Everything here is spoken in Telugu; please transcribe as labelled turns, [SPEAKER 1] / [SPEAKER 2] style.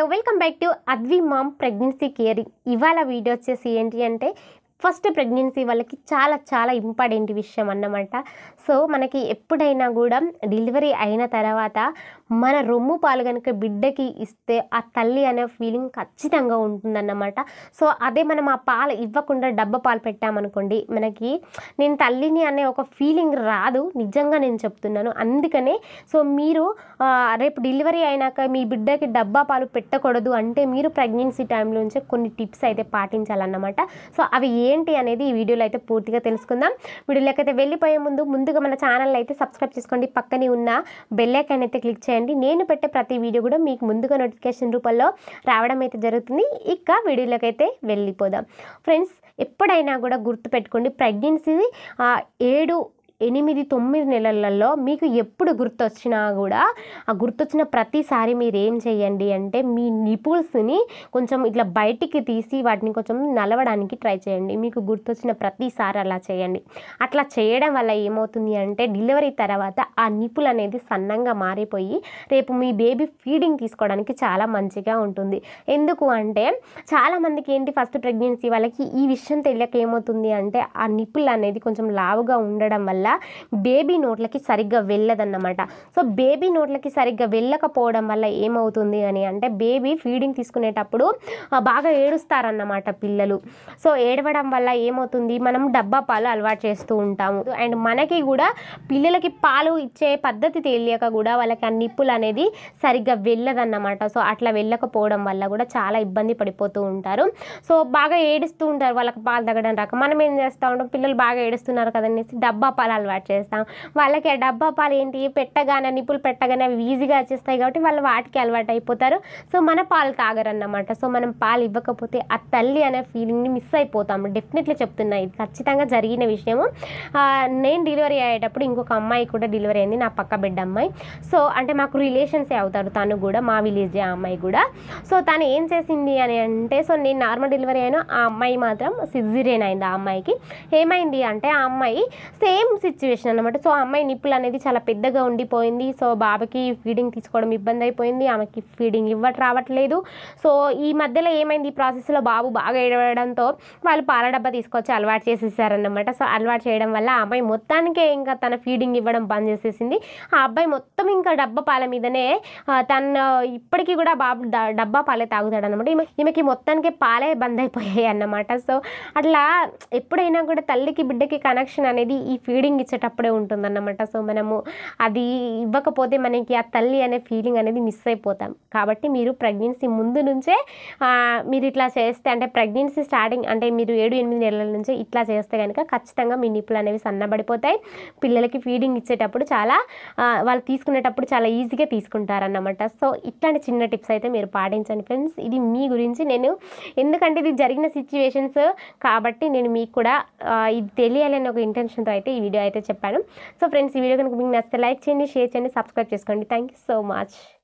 [SPEAKER 1] welcome back to Advi mom pregnancy caring ఇవాళ వీడియో వచ్చేసి ఏంటి అంటే ఫస్ట్ ప్రెగ్నెన్సీ వాళ్ళకి చాలా చాలా ఇంపార్టెంట్ విషయం అన్నమాట సో మనకి ఎప్పుడైనా కూడా డెలివరీ అయిన తర్వాత మన రొమ్ము పాలు కనుక బిడ్డకి ఇస్తే ఆ తల్లి అనే ఫీలింగ్ ఖచ్చితంగా ఉంటుందన్నమాట సో అదే మనం ఆ పాలు ఇవ్వకుండా డబ్బా పాలు పెట్టామనుకోండి మనకి నేను తల్లిని అనే ఒక ఫీలింగ్ రాదు నిజంగా నేను చెప్తున్నాను అందుకనే సో మీరు ఆ, రేపు డెలివరీ అయినాక మీ బిడ్డకి డబ్బా పాలు పెట్టకూడదు అంటే మీరు ప్రెగ్నెన్సీ టైంలోంచే కొన్ని టిప్స్ అయితే పాటించాలన్నమాట సో అవి ఏంటి అనేది ఈ వీడియోలో అయితే పూర్తిగా తెలుసుకుందాం వీడియోలోకి అయితే వెళ్ళిపోయే ముందు ముందుగా మన ఛానల్ అయితే సబ్స్క్రైబ్ చేసుకోండి పక్కనే ఉన్న బెల్ ఐకాన్ అయితే క్లిక్ చేయండి నేను పెట్టే ప్రతి వీడియో కూడా మీకు ముందుగా నోటిఫికేషన్ రూపంలో రావడం అయితే జరుగుతుంది ఇక వీడియోలోకి అయితే వెళ్ళిపోదాం ఫ్రెండ్స్ ఎప్పుడైనా కూడా గుర్తుపెట్టుకోండి ప్రెగ్నెన్సీ ఆ, ఏడు ఎనిమిది తొమ్మిది నెలలలో మీకు ఎప్పుడు గుర్తొచ్చినా కూడా ఆ గుర్తొచ్చిన ప్రతిసారి మీరు ఏం చేయండి అంటే మీ నిపుల్స్ని కొంచెం ఇట్లా బయటికి తీసి వాటిని కొంచెం నలవడానికి ట్రై చేయండి మీకు గుర్తొచ్చిన ప్రతిసారి అలా చేయండి అట్లా చేయడం వల్ల ఏమవుతుంది అంటే డెలివరీ తర్వాత ఆ నిపుల్ అనేది సన్నంగా మారిపోయి రేపు మీ బేబీ ఫీడింగ్ తీసుకోవడానికి చాలా మంచిగా ఉంటుంది ఎందుకు అంటే చాలామందికి ఏంటి ఫస్ట్ ప్రెగ్నెన్సీ వాళ్ళకి ఈ విషయం తెలియక ఏమవుతుంది అంటే ఆ నిపుల్ అనేది కొంచెం లావుగా ఉండడం వల్ల బేబీ నోట్లకి సరిగ్గా వెళ్ళదన్నమాట సో బేబీ నోట్లకి సరిగ్గా వెళ్ళకపోవడం వల్ల ఏమవుతుంది అని అంటే బేబీ ఫీడింగ్ తీసుకునేటప్పుడు ఆ, బాగా ఏడుస్తారన్నమాట పిల్లలు సో ఏడవడం వల్ల ఏమవుతుంది మనం డబ్బా పాలు అలవాటు చేస్తూ ఉంటాము అండ్ మనకి కూడా పిల్లలకి పాలు ఇచ్చే పద్ధతి తెలియక కూడా వాళ్ళకి ఆ నిప్పులు అనేది సరిగ్గా వెళ్ళదన్నమాట సో అట్లా వెళ్ళకపోవడం వల్ల కూడా చాలా ఇబ్బంది పడిపోతూ ఉంటారు సో బాగా ఏడుస్తూ ఉంటారు వాళ్ళకి పాలు తగ్గడం రాక మనం ఏం చేస్తూ ఉంటాం పిల్లలు బాగా ఏడుస్తున్నారు కదనేసి డబ్బా పాలు అలవాటు చేస్తాం వాళ్ళకి ఆ డబ్బా పాలు ఏంటి పెట్టగానే నిప్పులు పెట్టగానే అవి ఈజీగా వచ్చేస్తాయి కాబట్టి వాళ్ళు వాటికి అలవాటు అయిపోతారు సో మన పాలు తాగరన్నమాట సో మనం పాలు ఇవ్వకపోతే ఆ తల్లి అనే ఫీలింగ్ని మిస్ అయిపోతాం డెఫినెట్లీ చెప్తున్నా ఇది ఖచ్చితంగా జరిగిన విషయము ఆ, నేను డెలివరీ అయ్యేటప్పుడు ఇంకొక అమ్మాయి కూడా డెలివరీ అయింది నా పక్క బిడ్డ అమ్మాయి సో అంటే మాకు రిలేషన్సే అవుతారు తను కూడా మా విలేజ్ ఆ అమ్మాయి కూడా సో తను ఏం చేసింది అని అంటే సో నేను నార్మల్ డెలివరీ అయినా ఆ అమ్మాయి మాత్రం సిజేరియన్ అయింది ఆ అమ్మాయికి ఏమైంది అంటే ఆ అమ్మాయి సేమ్ సిచ్యువేషన్ అనమాట సో ఆ అమ్మాయి నిప్పులు అనేది చాలా పెద్దగా ఉండిపోయింది సో బాబుకి ఫీడింగ్ తీసుకోవడం ఇబ్బంది అయిపోయింది ఆమెకి ఫీడింగ్ ఇవ్వట రావట్లేదు సో ఈ మధ్యలో ఏమైంది ఈ ప్రాసెస్లో బాబు బాగా ఏడవడంతో వాళ్ళు పాల డబ్బా తీసుకొచ్చి అలవాటు చేసేసారన్నమాట సో అలవాటు చేయడం వల్ల ఆ అమ్మాయి మొత్తానికే ఇంకా తన ఫీడింగ్ ఇవ్వడం బంద్ చేసేసింది ఆ అబ్బాయి మొత్తం ఇంకా డబ్బా పాల మీదనే ఆ, తన ఇప్పటికీ కూడా బాబు డ- డబ్బా పాలే తాగుతాడు అనమాట ఈమె ఈమెకి మొత్తానికి పాలే బంద్ అయిపోయాయి అన్నమాట సో అట్లా ఎప్పుడైనా కూడా తల్లికి బిడ్డకి కనెక్షన్ అనేది ఈ ఫీడింగ్ ఇచ్చేటప్పుడే ఉంటుందన్నమాట సో మనము అది ఇవ్వకపోతే మనకి ఆ తల్లి అనే ఫీలింగ్ అనేది మిస్ అయిపోతాం కాబట్టి మీరు ప్రెగ్నెన్సీ ముందు నుంచే ఆ, మీరు ఇట్లా చేస్తే అంటే ప్రెగ్నెన్సీ స్టార్టింగ్ అంటే మీరు ఏడు ఎనిమిది నెలల నుంచే ఇట్లా చేస్తే కనుక ఖచ్చితంగా మీ నిప్పులు అనేవి సన్నబడిపోతాయి పిల్లలకి ఫీడింగ్ ఇచ్చేటప్పుడు చాలా ఆ, వాళ్ళు తీసుకునేటప్పుడు చాలా ఈజీగా తీసుకుంటారన్నమాట సో ఇట్లాంటి చిన్న టిప్స్ అయితే మీరు పాటించండి ఫ్రెండ్స్ ఇది మీ గురించి నేను ఎందుకంటే ఇది జరిగిన సిచ్యువేషన్స్ కాబట్టి నేను మీకు కూడా ఆ, ఇది తెలియాలని ఒక ఇంటెన్షన్తో అయితే ఈ వీడియో అయితే చెప్పాను సో ఫ్రెండ్స్ ఈ వీడియో కనుక మీకు నచ్చితే లైక్ చేయండి షేర్ చేయండి సబ్స్క్రైబ్ చేసుకోండి థ్యాంక్ యూ సో మచ్